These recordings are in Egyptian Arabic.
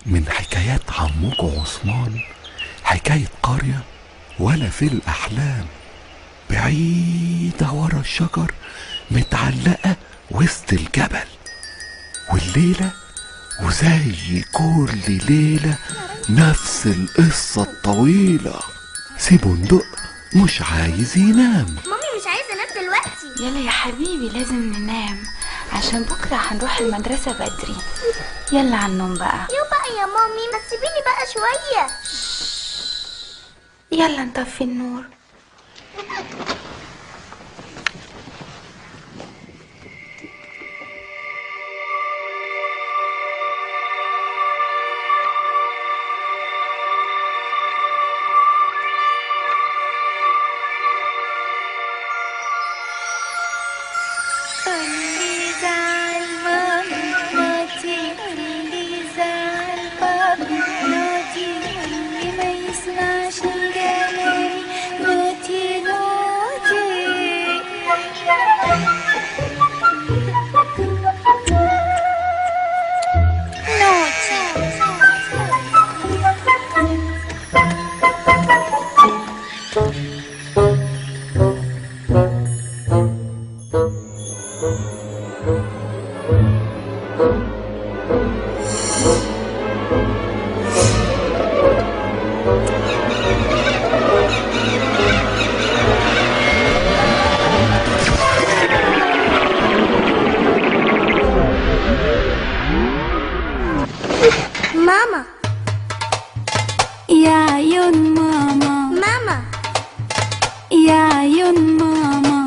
من حكايات عمكو عثمان حكاية قرية ولا في الأحلام بعيدة ورا الشجر متعلقة وسط الجبل والليلة وزي كل ليلة نفس القصة الطويلة سي بندق مش عايز ينام مامي مش عايزه انام دلوقتي يلا يا حبيبي لازم ننام عشان بكرة هنروح المدرسة بدري يلا على النوم بقى يو بقى يا مامي ما تسيبيني بقى شويه يلا نطفي النور اللي زعل مامتي اللي زعل بابتي اللي ما يسمعش كلامي نوتي نوتي ماما يا عيون ماما ماما يا عيون ماما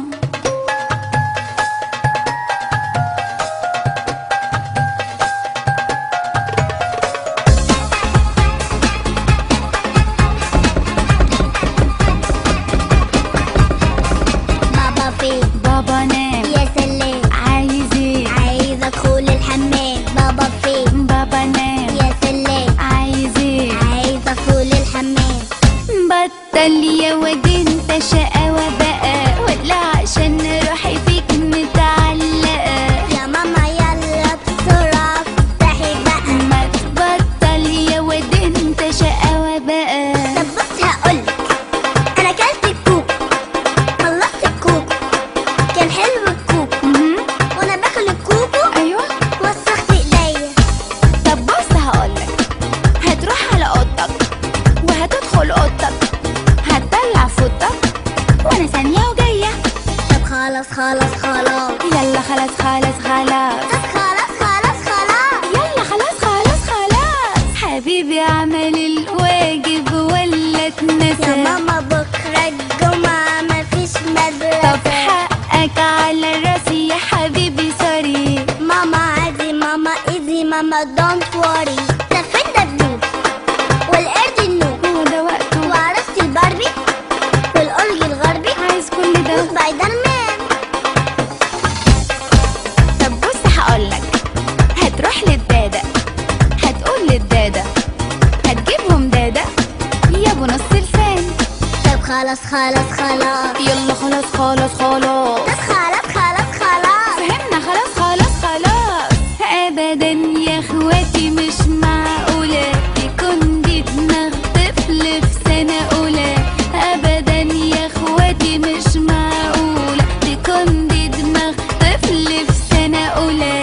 بابا فين بابا نام يا سلام عايز ايه عايز ادخل الحمام بابا فين بابا نام يا سلام عايز ايه عايز ادخل الحمام بطل يا واد انت شقاوة بقى ولا عشان روحي فيك متعلقة يا ماما يلا بسرعه افتحي بقى ما تبطل يا واد انت شقاوة بقى طب بص هقولك انا كلت الكوك خلصت الكوك كان حلو الكوك مهم. وانا باكل الكوكو ايوه وسخت ايديا طب بص هقولك هتروح على اوضتك وهتدخل اوضتك هتطلع فوطك وانا ثانية وجاية طب خلاص خلاص خلاص يلا خلاص خلاص خلاص طب خلاص خلاص خلاص يلا خلاص خلاص خلاص حبيبي عمل الواجب ولا يا اتنسى ماما بكرة الجمعة مفيش طب مدرسة حقك على راسي يا حبيبي سوري ماما عادي ماما ايزي ماما دونت وري ده فين دبدوب والقرد النوب هو ده وقته وعروسة الباربي والأورج الغربي عايز كل ده وسبايدر مان طب بص هقولك هتروح للدادة هتقول للدادة هتجيبهم دادة يا ابو نص لسان طب خلاص خلاص خلاص يلا خلاص خلاص خلاص طب خلاص خلاص خلاص فهمنا خلاص خلاص خلاص ابدا يا اخواتي مش معقولة يكون دي دماغ طفل في سنة اولى ابدا يا اخواتي مش معقولة تكون دي دماغ طفل في سنة اولى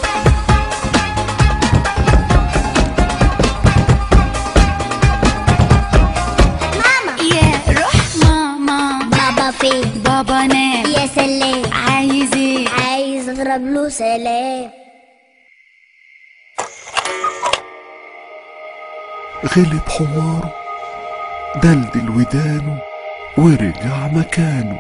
ماما يا روح ماما بابا فين بابا نام يا سلام عايز ايه عايز اضرب له سلام غلب حماره دلدل ودانه ورجع مكانه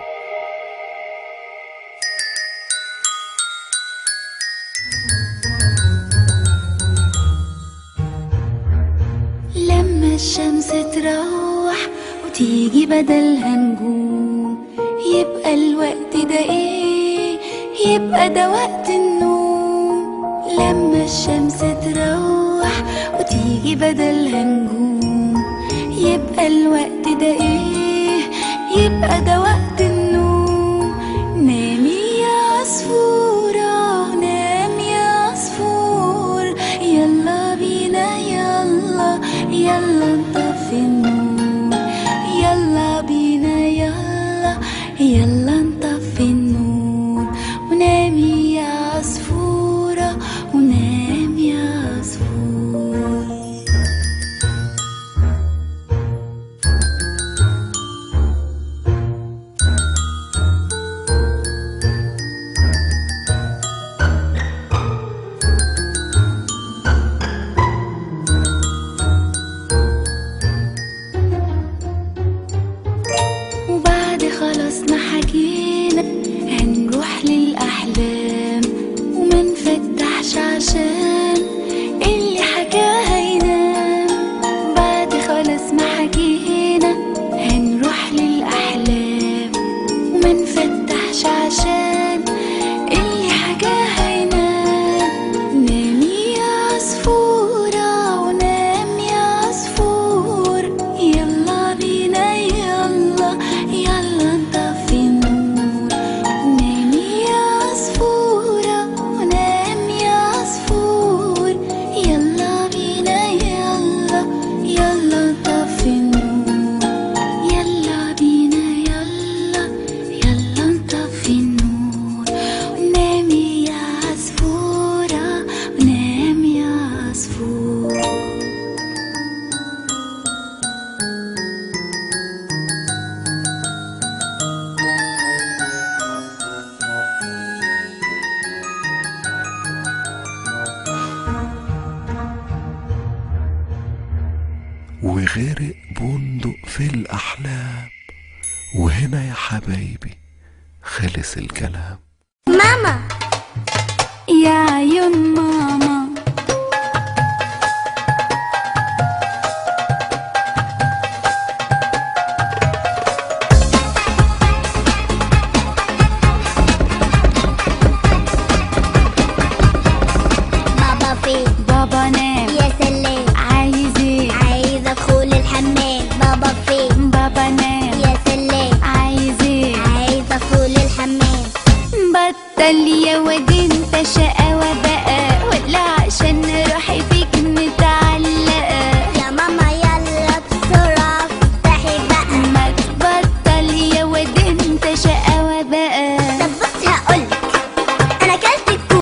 لما الشمس تروح وتيجي بدلها نجوم يبقى الوقت ده ايه يبقى ده وقت النوم لما الشمس تروح وتيجي بدلها نجوم يبقى الوقت ده ايه يبقى ده وقت النوم نامي يا عصفورة نام يا عصفور يلا بينا يلا عشان اللي حكاها ينام بعد خلاص ما حكينا هنروح للأحلام وما نفتحش عشان اللي حكاها ينام نامي يا عصفورة ونام يا عصفور يلا بينا يلا يلا نطفي النور نامي يا عصفورة ونام يا عصفور يلا بينا يلا يلا نطفي النور يلا بينا يلا يلا نطفي النور ونامي يا عصفورة ونام يا عصفور وغرق بندق في الأحلام وهنا يا حبايبي خلص الكلام ماما يا عيون ماما